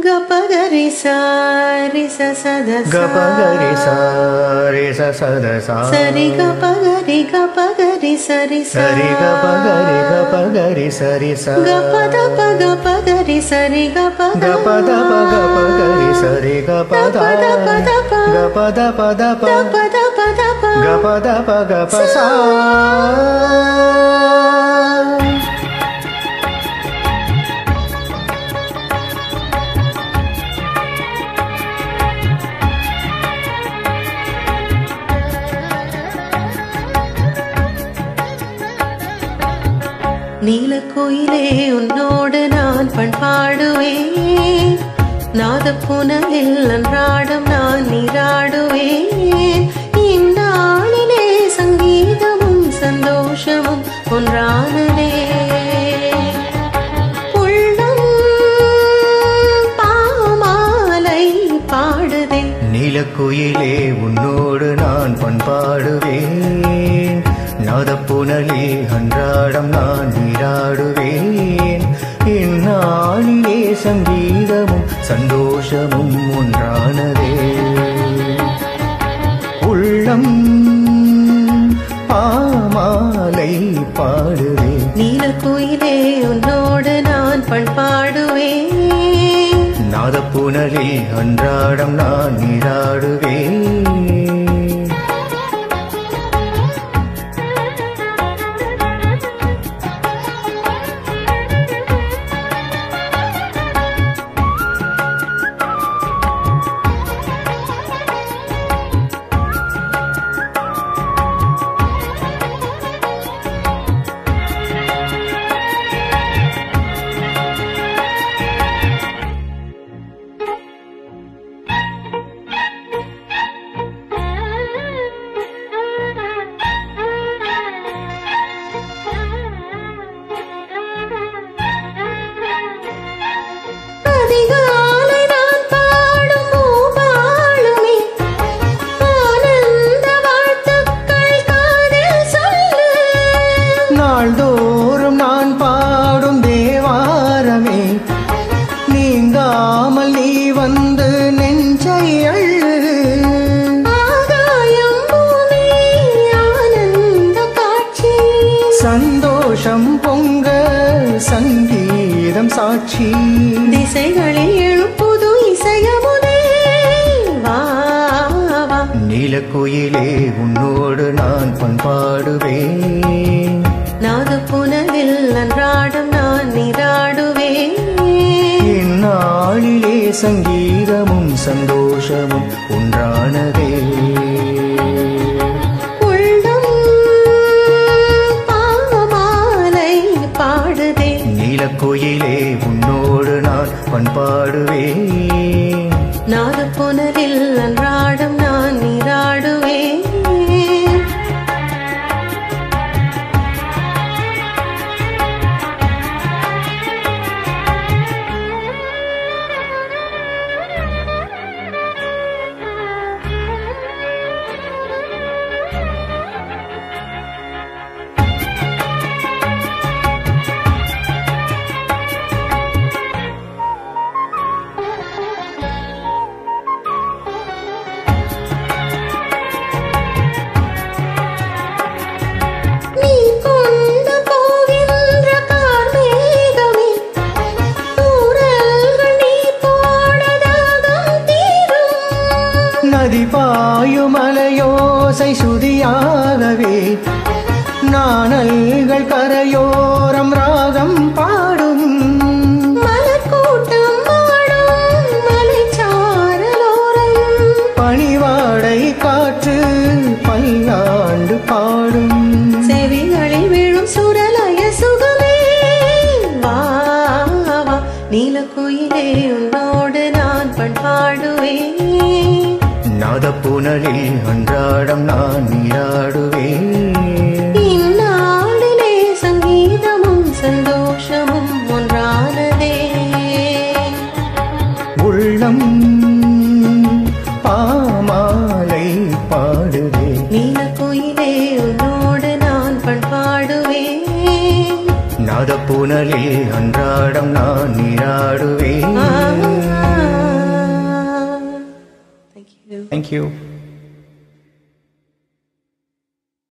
గపగరి సారి సద గపగరి సారి సద సా సరి గపగరి గపగరి సరి సరి గపగరి గపగరి సరి స గపద పగ పగరి సరి గపద గపద పగ పగరి సరి గపద పద పద ప గపద పద ప పద పద ప గపద పగ ప సా நீலக்கோயிலே உன்னோடு நான் பண்பாடுவேன் நாதப்புனலில் அன்றாடம் நான் நீராடுவேன் இந்நாளிலே சங்கீதமும் சந்தோஷமும் ஒன்றானதே உள்ளம் பாமாலை பாடுதே நீலக்குயிலே உன்னோடு நான் பண்பாடுவேன் நாதப்புனலே அன்றாடம் நான் நீராடுவேன் இந்நாளிலே சங்கீதமும் சந்தோஷமும் ஒன்றானதே உள்ளம் பாமாலை பாடுவேன் நீலக்குயிலே உன்னோடு நான் பண்பாடுவேன் நாதப்புனலில் அன்றாடம் நான் நீராடுவேன் அதிகாலை நான் பாடும் பூபாலுமே ஆனந்த வாழ்த்துக்கள் காதில் சொல்லு நாள்தோறும் நான் பாடும் தேவாரமே நீங்காமல் நீ வந்து நெஞ்சை அள்ளு ஆகாயம் பூமி ஆனந்த காட்சி சந்தோஷம் பொங்க சங்கீதம் சாட்சி திசைகளில் எழும் புது இசையமுதே வா வா நீலக்குயிலே உன்னோடு நான் பண்பாடுவேன் நாதப்புனலில் அன்றாடம் நான் நீராடுவேன் இந்நாளிலே சங்கீதமும் சந்தோஷமும் ஒன்றானதே உள்ளம் பாமாலை பாடுதே நீலக்குயிலே உன்னோடு நான் பண்பாடுவேன் நாதப்புனலில் அன்றாடம் நான் நீராடுவேன் நீ கொண்டு போகின்ற கார்மேகமே தூரல்கள் நீ போனதாகம் தீரும் நதி பாயுமலையோசை சுதியாகவே நாணல்கள் கரையோரம் ராகம் பாடும் மலர்க்கூட்டம் வாடும் மலைச்சாரலோரம் பணிவாடை காற்று பல்லாண்டு பாடும் செவிகளில் விழும் சுரலய சுகமே வா வா நீலக்குயிலே உன்னோடு நான் பண்பாடுவேன் நாதப்புனலில் அன்றாடம் நான் நீராடுவேன் இந்நாளிலே சங்கீதமும் சந்தோஷமும் ஒன்றானதே உள்ளம் பாமாலை பாடுதே நீலக்குயிலே உன்னோடு நான் பண்பாடுவேன் நாதப்புனலில் அன்றாடம் நான் நீராடுவேன் ஆ தேங்க்யூ தேங்க்யூ